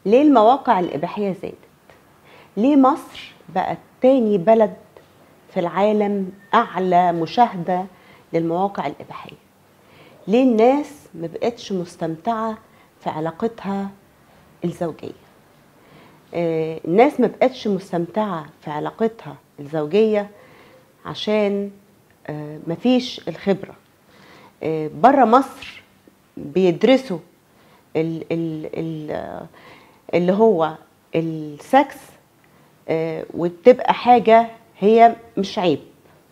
ليه المواقع الإباحية زادت؟ ليه مصر بقت تاني بلد في العالم أعلى مشاهدة للمواقع الإباحية؟ ليه الناس ما بقتش مستمتعة في علاقتها الزوجية؟ آه، الناس ما بقتش مستمتعة في علاقتها الزوجية عشان آه، مفيش الخبرة بره مصر بيدرسوا ال ال ال اللي هو السكس آه، وتبقى حاجة هي مش عيب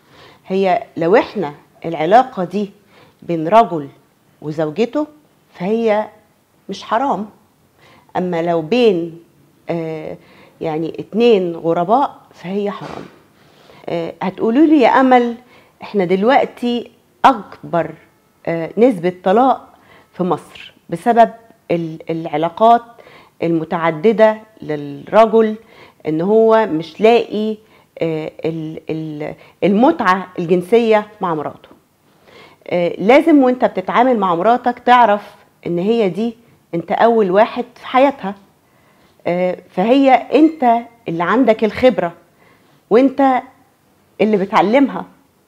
هي لو احنا العلاقة دي بين رجل وزوجته فهي مش حرام اما لو بين آه، يعني اتنين غرباء فهي حرام آه، هتقولوا لي يا امل احنا دلوقتي اكبر آه، نسبة طلاق في مصر بسبب ال- العلاقات المتعددة للرجل ان هو مش لاقي آه، ال- ال- المتعة الجنسية مع مراته آه، لازم وانت بتتعامل مع مراتك تعرف ان هي دي انت اول واحد في حياتها آه، فهي انت اللي عندك الخبرة وانت اللي بتعلمها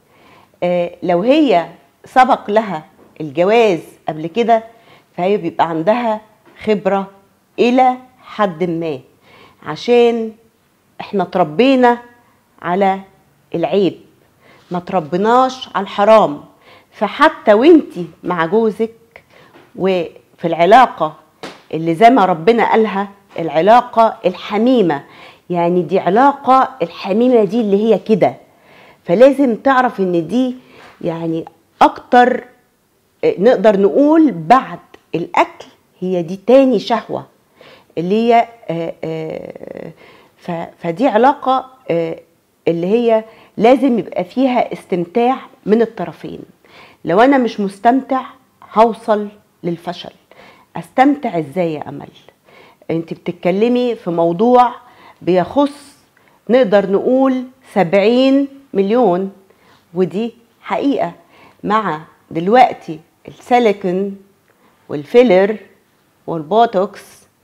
آه، لو هي سبق لها الجواز قبل كده فهي بيبقى عندها خبرة إلى حد ما عشان احنا تربينا على العيب ما تربناش على الحرام فحتى وانتي مع جوزك وفي العلاقة اللي زي ما ربنا قالها العلاقة الحميمة يعني دي علاقة الحميمة دي اللي هي كده فلازم تعرف ان دي يعني اكتر آه، نقدر نقول بعد الاكل هي دي تاني شهوة اللي هي آه، آه، ف- فدي علاقة آه، اللي هي لازم يبقى فيها استمتاع من الطرفين لو انا مش مستمتع هوصل للفشل استمتع ازاي يا امل انت بتتكلمي في موضوع بيخص نقدر نقول سبعين مليون ودي حقيقة مع دلوقتي السيليكون والفيلر والبوتوكس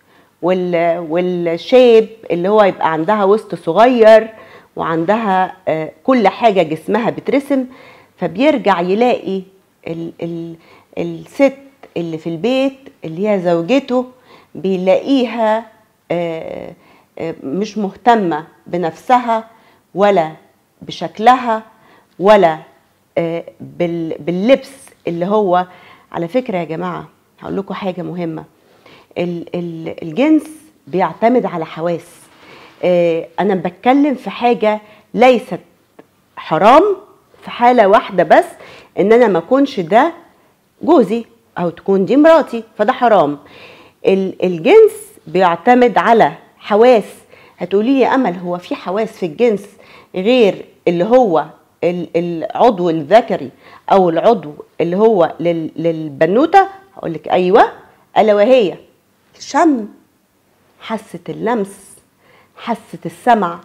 وال والشيب اللي هو يبقى عندها وسط صغير وعندها آه، كل حاجة جسمها بترسم فبيرجع يلاقي ال ال الست اللي في البيت اللي هي زوجته بيلاقيها آه، آه، مش مهتمة بنفسها ولا بشكلها ولا آه، بال- باللبس اللي هو على فكرة يا جماعة هقول لكم حاجة مهمة ال- ال- الجنس بيعتمد على حواس آه، أنا بتكلم في حاجة ليست حرام في حالة واحدة بس إن أنا ما أكونش ده جوزي أو تكون دي مراتي فده حرام ال- الجنس بيعتمد على حواس هتقولي لي يا أمل هو في حواس في الجنس غير اللي هو ال- العضو الذكري أو العضو اللي هو لل- للبنوتة هقول لك أيوه ألا وهي الشم حاسة اللمس حاسة السمع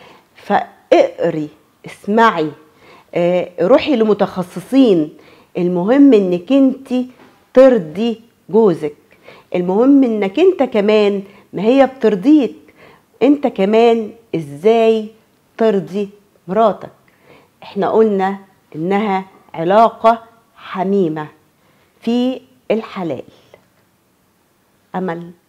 فاقري اسمعي آه، روحي لمتخصصين المهم انك انت ترضي جوزك المهم انك انت كمان ما هي بترضيك انت كمان ازاي ترضي مراتك احنا قلنا انها علاقة حميمة في الحلال امل